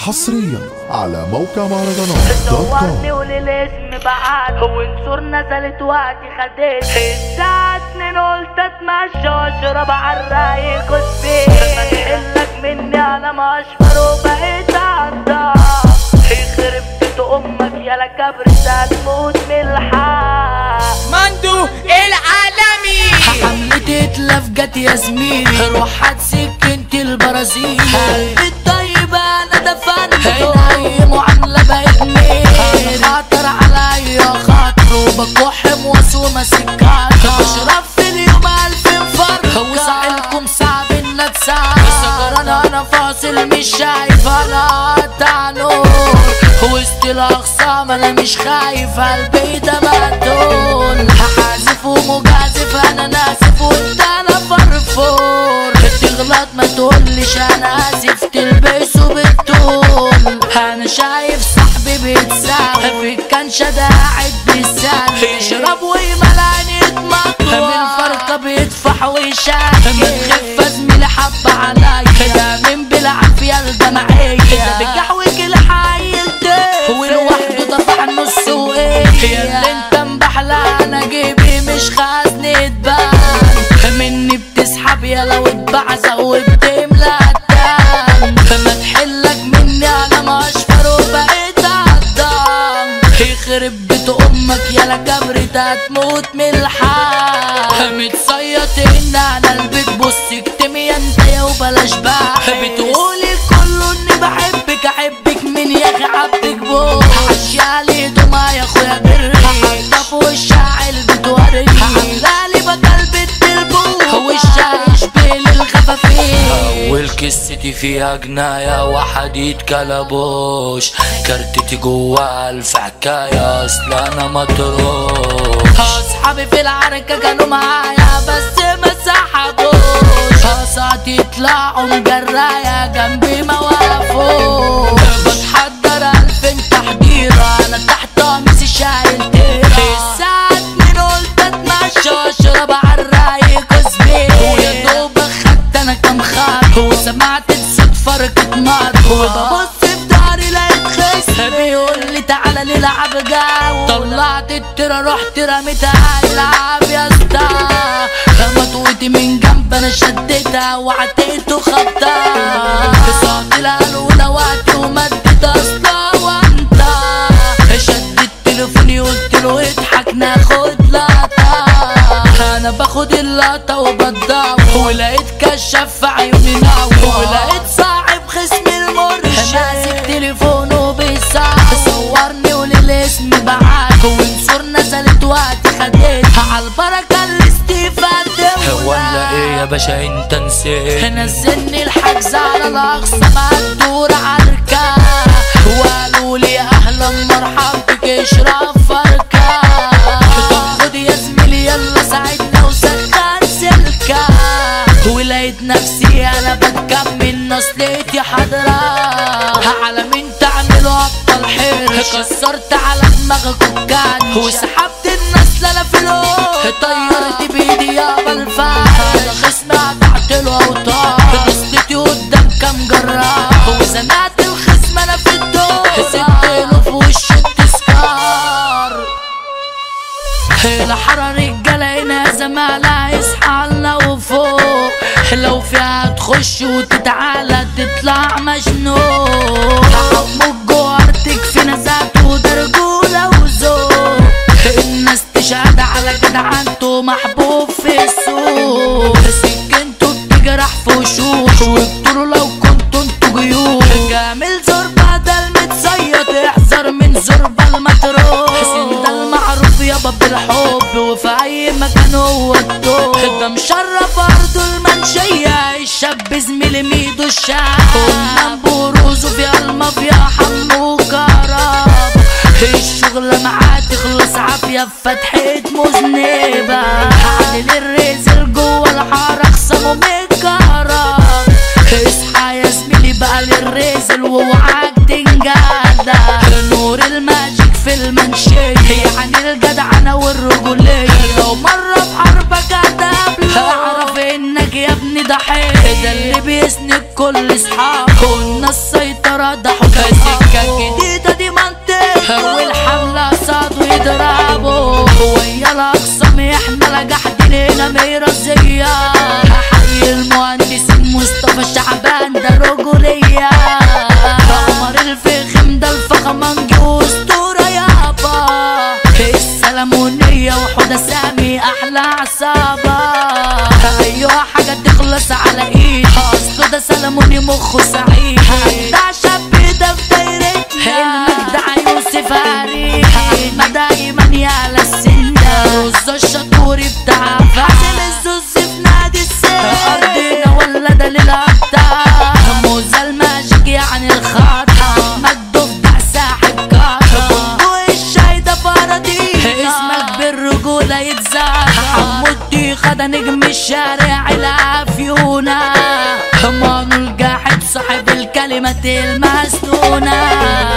حصريا على موقع مهرجانات دوت صورني كوم وللاسم بعت وانصر نزلت وقتي خدت الساعة اتنين قلت اتمشى واشرب عالرايق وسبيت تحلك مني انا مشفر وبقيت عالضغط يخرب بيت امك يالا كبرت هتموت من الحق مندو العالمي حملة اتلف جت يا زميلي روح هتسكنت البرازيل قلبي الطيب انا دفنته اي معاملة بقت ميل خاطر على اي خاطر وبكح موسومة سكاته بشرب في اليوم الفين فرقة وسائلكم صعب ان اتساعد سكران انا فاصل مش شايف انا قطع نور وسط الاخصام انا مش خايف قلبي ده مقتول حازف ومجازف انا ناسف وانت انا فرفور تغلط ما تقولش انا اسف تلبسه بالطول انا شايف صاحبي بيتساوي في الكنشة ده قاعد بيساوي يشرب ويملاني يتمطوع من الفرقة بيدفع ويشاكي بتخف زميلي حبة عليا ده من بالعافية الجماعية ده بيجحوك الحايل ده ولوحده دفع نص وايه يا اللي انت مبحلى انا جيبي مش خزنة بان مني بتسحب يا لو اتبعزة وبتملى الدم ما تحلك مني انا مشفر وبقيت عالضم يخرب بيت امك يالا كبرت هتموت من الحال متصيط ان انا البيت بص اكتمي يا انت يا وبلاش بقى بتقولي كله اني بحبك احبك من يا اخي عبك بوش حشالي دمى يا اخويا بري حاطه في وشها علبة ورد حملالي بقلب التلبوش وشها يشبه للخفافيش والكستي فيها جناية وحديد كلبوش كارتتي جوا ألف حكاية أصل أنا مطروش اصحابي في العركة كانوا معايا بس ما سحبوش قصاتي يطلعوا مجرايا جنبي ما وقفوش بتحضر الفين تحضير انا تحت قميصي شايل تيرة الساعة اتنين قلت اتمشى واشرب عالرايق وزبير ويا دوب خدت انا كام خط وسمعت صوت فرقة مار وببص في داري لقيت خصم بيقول لي تعالى نلعب جو طلعت الترا رحت رميتها العب يا اسطى خمطوتي من جنب انا شديتها وعتيت وخبطها صوت الاولى وقت ومدت اصلا وانت شدت تليفوني قلت له اضحك ناخد لقطة انا باخد اللقطة وبضاوي ولقيت كشاف في عيوني ناوي ولقيت صاحب خصم المرشد ماسك تليفونه بيساوي صورني وللاسم بعت وانصر نزلت وقتي خدتها عالبركة الاستفادة ولا إيه يا باشا أنت نسيت نزلني الحجز على الاقصى ما تدور عركة وقالوا لي اهلا مرحب بك اشرف فركة طب خد يا زميلي يلا ساعدنا وسخن سلكة ولقيت نفسي انا بتكمل نصلتي حضرة على مين تعملوا ابطال حرش كسرت على دماغك وكان وسحبت الناس لا في الوقت طيرت بايدي يا بالفعل خصمي قطعت له اوتار نصلتي قدام كام جراح وزنقت الخصم انا في الدور سبت له في وش التذكار الحرة رجالة هنا زمالة يصحى لنا وفوق لو فيها تخش وتتعالى تطلع مجنون حمك جوارتك في نزات ودرجولة وذوق الناس تشهد على جدعنته محبوب في السوق سكنته بتجرح في وشوش وبتقولوا لو كنتوا انتوا جيوش جامل زور بدل متصيد احذر من زربة المطروح حسين ده المعروف يابا بالحب وفي اي مكان هو الدور ده مشرف ارضه المنشية الشاب زميلي ميدو الشعب قدام بروزه في المافيا حمو كراب الشغل معاه تخلص عافية في فتحة مذنبة عادل الرزل جوه الحارة خصمه متكهرب اصحى يا زميلي بقى للرزل واوعاك تنجدع نور الماجيك في المنشية يعني الجدعنة والرجولية لو مرة في حربك هتقابله اعرف انك يا ابني ضحية ده اللي بيسند كل اصحابه قلنا السيطرة ده حكا سكة جديدة دي منطقة والحملة صادوا يضربوا ويا الأقسام احنا لجحدين هنا ميرازية حي المهندس مصطفى شعبان ده رجولية قمر الفخم ده الفخمنجي واسطورة يابا السلمونية وحدة سامي أحلى عصابة أيوة حاجة تخلص على إيد أصله ده سلموني مخه سعيد ده شاب ده في دايرتنا المجدع يوسف هاري ما دايما يعلى السنة رز الشطوري بتاع حسن الزوز في نادي السن أرضنا ولا ده للأبطال موزة الماجيك يعني الخطة مكدوف ده صاحب كاتا والشاي ده باراديس اسمك بالرجولة يتزاح حمود ديخة ده نجم الشارع العافيونة مانو الجاحد صاحب الكلمات المسنونة